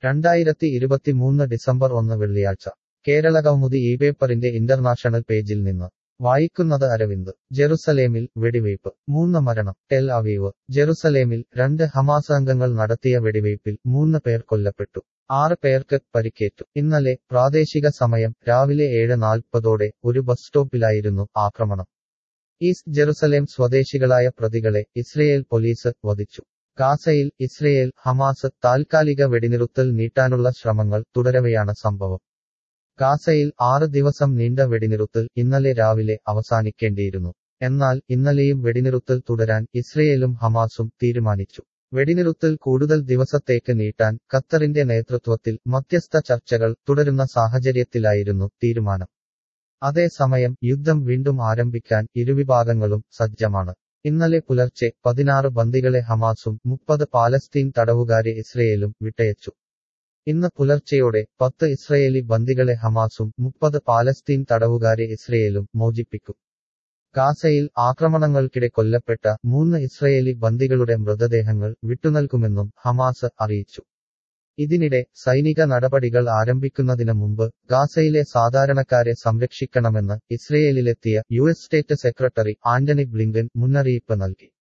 രണ്ടായിരത്തി ഇരുപത്തിമൂന്ന് ഡിസംബർ ഒന്ന് വെള്ളിയാഴ്ച കേരള കൗമുദി ഈ പേപ്പറിന്റെ ഇന്റർനാഷണൽ പേജിൽ നിന്ന് വായിക്കുന്നത് അരവിന്ദ് ജെറുസലേമിൽ വെടിവയ്പ് മൂന്ന് മരണം ടെൽ അവീവ് ജെറുസലേമിൽ രണ്ട് ഹമാസ് അംഗങ്ങൾ നടത്തിയ വെടിവയ്പിൽ മൂന്ന് പേർ കൊല്ലപ്പെട്ടു ആറ് പേർക്ക് പരിക്കേറ്റു ഇന്നലെ പ്രാദേശിക സമയം രാവിലെ ഏഴ് നാൽപ്പതോടെ ഒരു ബസ് സ്റ്റോപ്പിലായിരുന്നു ആക്രമണം ഈസ്റ്റ് ജെറുസലേം സ്വദേശികളായ പ്രതികളെ ഇസ്രയേൽ പോലീസ് വധിച്ചു ഗാസയിൽ ഇസ്രയേൽ ഹമാസ് താൽക്കാലിക വെടിനിറുത്തൽ നീട്ടാനുള്ള ശ്രമങ്ങൾ തുടരവെയാണ് സംഭവം ഗാസയിൽ ആറ് ദിവസം നീണ്ട വെടിനിറുത്തൽ ഇന്നലെ രാവിലെ അവസാനിക്കേണ്ടിയിരുന്നു എന്നാൽ ഇന്നലെയും വെടിനിറുത്തൽ തുടരാൻ ഇസ്രയേലും ഹമാസും തീരുമാനിച്ചു വെടിനിറുത്തൽ കൂടുതൽ ദിവസത്തേക്ക് നീട്ടാൻ ഖത്തറിന്റെ നേതൃത്വത്തിൽ മധ്യസ്ഥ ചർച്ചകൾ തുടരുന്ന സാഹചര്യത്തിലായിരുന്നു തീരുമാനം അതേസമയം യുദ്ധം വീണ്ടും ആരംഭിക്കാൻ ഇരുവിഭാഗങ്ങളും സജ്ജമാണ് ഇന്നലെ പുലർച്ചെ പതിനാറ് ബന്ദികളെ ഹമാസും മുപ്പത് പാലസ്തീൻ തടവുകാരെ ഇസ്രയേലും വിട്ടയച്ചു ഇന്ന് പുലർച്ചെയോടെ പത്ത് ഇസ്രയേലി ബന്ദികളെ ഹമാസും മുപ്പത് പാലസ്തീൻ തടവുകാരെ ഇസ്രയേലും മോചിപ്പിക്കും ഗാസയിൽ ആക്രമണങ്ങൾക്കിടെ കൊല്ലപ്പെട്ട മൂന്ന് ഇസ്രയേലി ബന്ദികളുടെ മൃതദേഹങ്ങൾ വിട്ടുനൽകുമെന്നും ഹമാസ് അറിയിച്ചു ഇതിനിടെ സൈനിക നടപടികൾ ആരംഭിക്കുന്നതിന് മുമ്പ് ഗാസയിലെ സാധാരണക്കാരെ സംരക്ഷിക്കണമെന്ന് ഇസ്രയേലിലെത്തിയ U S state secretary Antony Blinken മുന്നറിയിപ്പ് നൽകി